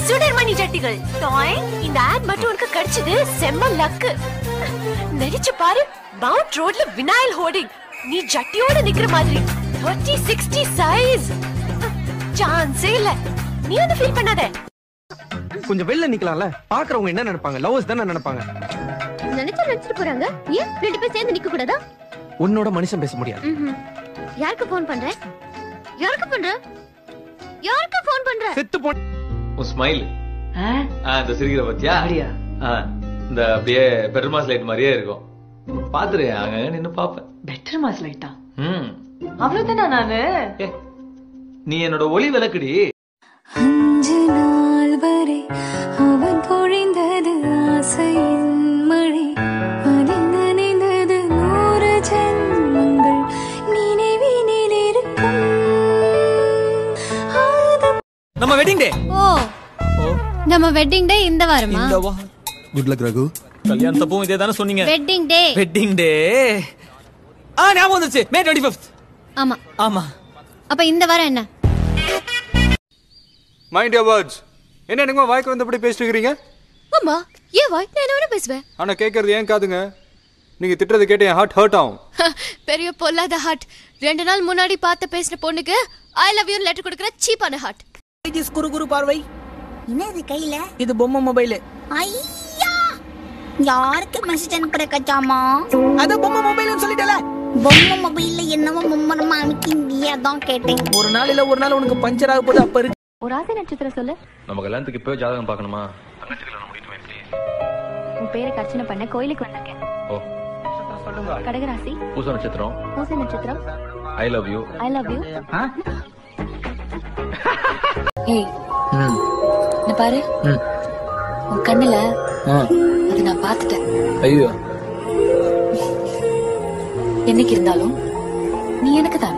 சுடர்மணி ஜட்டிகள் டாய் இந்த ஆட் மட்டும் உனக்கு கிடைச்சது செம்ம லக்கு நடிச்சு பாரு மவுண்ட் ரோட்ல வினாயில் ஹோர்டிங் நீ ஜட்டியோட நிக்கிற மாதிரி 30 60 சைஸ் சான்ஸே இல்ல நீ வந்து ஃபீல் பண்ணாத கொஞ்சம் வெளில நிக்கலாம்ல பாக்குறவங்க என்ன நினைப்பாங்க லவ்வர்ஸ் தானே நினைப்பாங்க நினைச்சா நினைச்சிட்டு போறாங்க ஏன் ரெண்டு பேர் சேர்ந்து நிக்க கூடாதா உன்னோட மனுஷன் பேச முடியாது ம்ஹும். யாருக்கு போன் பண்ற யாருக்கு பண்ற யாருக்கு போன் பண்ற செத்து போ உன் ஸ்மைல் இந்த சிரிக்கிற பத்தியா ஆ, இந்த அப்படியே பெட்ரூமாஸ் லைட் மாதிரியே இருக்கும் பாத்துரு அங்க நின்னு பாப்பேன் பெட்டர் மாஸ் லைட்டா ம் அவ்வளவுதானா நானு ஏ, நீ என்னோட ஒளி விளக்குடி அஞ்சு நாள் வரை அவன் பொழிந்தது ஆசையின் மழை அதில் நனைந்தது நூறு ஜென்மங்கள் நினைவினில் இருக்கும் அது நம்ம வெட்டிங் டே ஓ நம்ம வெட்டிங் டே இந்த வாரமா இந்த வா குட் லக் ரகு கல்யாணத்தப்பவும் இதே தானே சொன்னீங்க வெட்டிங் டே வெட்டிங் டே ஆ ஞாபகம் வந்துச்சு மே டுவெண்ட்டி ஃபிஃப்த் ஆமா ஆமா அப்ப இந்த வாரம் என்ன மைண்ட் யோர் வேர்ட்ஸ் என்ன என்னங்க வாய்க்கு வந்தபடி பேசிட்டு இருக்கிறீங்க ஆமா ஏன் வாய் நான் என்ன வேணா பேசுவேன் ஆனா கேட்கறது ஏன் காதுங்க நீங்க திட்டுறது கேட்டு என் ஹார்ட் ஹர்ட் ஆகும் பெரிய பொல்லாத ஹார்ட் ரெண்டு நாள் முன்னாடி பார்த்து பேசின பொண்ணுக்கு ஐ லவ் யூ லெட்டர் கொடுக்குற சீப்பான ஹார்ட் குரு குரு பார்வை என்னது கையில இது பொம்மை மொபைல் ஐயா யாருக்கு மெசேஜ் அனுப்புற கச்சாமா அத பொம்மை மொபைல்னு சொல்லிட்டல பொம்மை மொபைல்ல என்னவோ மும்மரமா அமைக்கிந்தியே அதான் கேட்டேன் ஒரு நாள் இல்ல ஒரு நாள் உனக்கு பஞ்சர் ஆக போது அப்ப இருக்கு ஒரு ஆசை நட்சத்திரம் சொல்லு நம்ம கல்யாணத்துக்கு இப்போ ஜாதகம் பார்க்கணுமா உன் பேரை கர்ச்சனை பண்ண கோயிலுக்கு வந்திருக்கேன் ஓ கடகராசி பூச நட்சத்திரம் பூச நட்சத்திரம் I love you I love you ஏய் இந்த பாரு உன் கண்ணுல அது நான் பார்த்துட்டேன் ஐயோ என்னைக்கு இருந்தாலும் நீ எனக்கு தான்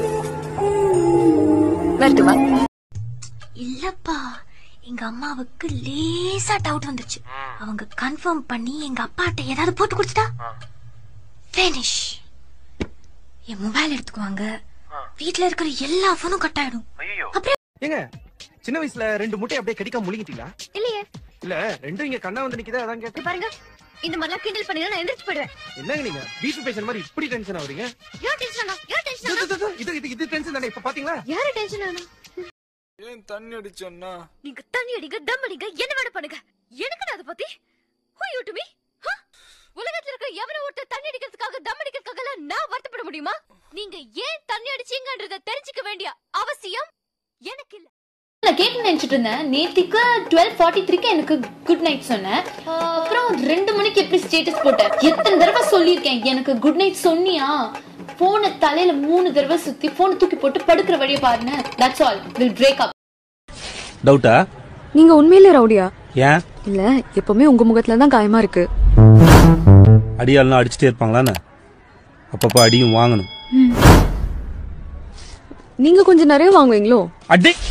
வரட்டுமா இல்லப்பா எங்க அம்மாவுக்கு லேசா டவுட் வந்துச்சு அவங்க கன்ஃபார்ம் பண்ணி எங்க அப்பாட்ட ஏதாவது போட்டு கொடுத்துட்டா ஃபினிஷ் என் மொபைல் எடுத்துக்குவாங்க வீட்ல இருக்கிற எல்லா போனும் கட் ஆயிடும் அப்புறம் ஏங்க சின்ன வயசுல ரெண்டு முட்டை அப்படியே கடிக்காம முழுங்கிட்டீங்களா இல்லையே இல்ல ரெண்டும் இங்க கண்ணா வந்து நிக்குதா அதான் கேட்டேன் பாருங்க இந்த மாதிரிலாம் கிண்டல் பண்ணி நான் எந்திரிச்சு போயிடுவேன் என்னங்க நீங்க பீச் பேஷன் மாதிரி இப்படி டென்ஷன் ஆகுறீங்க யார் டென்ஷன் ஆனா யார் டென்ஷன் இது, இது, இது, இது இது டென்ஷன் தானே இப்ப பாத்தீங்களா யாரு டென்ஷன் ஆனா ஏன் தண்ணி அடிச்சோன்னா நீங்க தண்ணி அடிங்க தம் அடிங்க என்ன வேணா பண்ணுங்க எனக்கு நான் அதை பத்தி who you to me Huh? உலகத்துல இருக்கிற எவன ஒருத்தர் தண்ணி அடிக்கிறதுக்காக தம் அடிக்கிறதுக்காக எல்லாம் நான் வருத்தப்பட முடியுமா நீங்க ஏன் தண்ணி அடிச்சீங்கன்றத தெரிஞ்சுக்க வேண்டிய அவசியம் எனக்கு இல்ல நான் கேட்டு நினைச்சிட்டு இருந்தேன் நேத்திக்கு டுவெல் ஃபார்ட்டி த்ரீக்கு எனக்கு குட் நைட் சொன்னேன் அப்புறம் ரெண்டு மணிக்கு எப்படி ஸ்டேட்டஸ் போட்டேன் எத்தனை தடவை சொல்லியிருக்கேன் எனக்கு குட் நைட் சொன்னியா போனை தலையில மூணு தடவை சுத்தி போனை தூக்கி போட்டு படுக்கிற வழியை பாருங்க that's all will break up டவுட்டா நீங்க உண்மையிலே ரவுடியா ஏன் இல்ல எப்பவுமே உங்க முகத்துல தான் காயமா இருக்கு அடியாள்லாம் அடிச்சுட்டே இருப்பாங்களான்னு அப்பப்போ அடியும் வாங்கணும் நீங்க கொஞ்சம் நிறைய வாங்குவீங்களோ அடி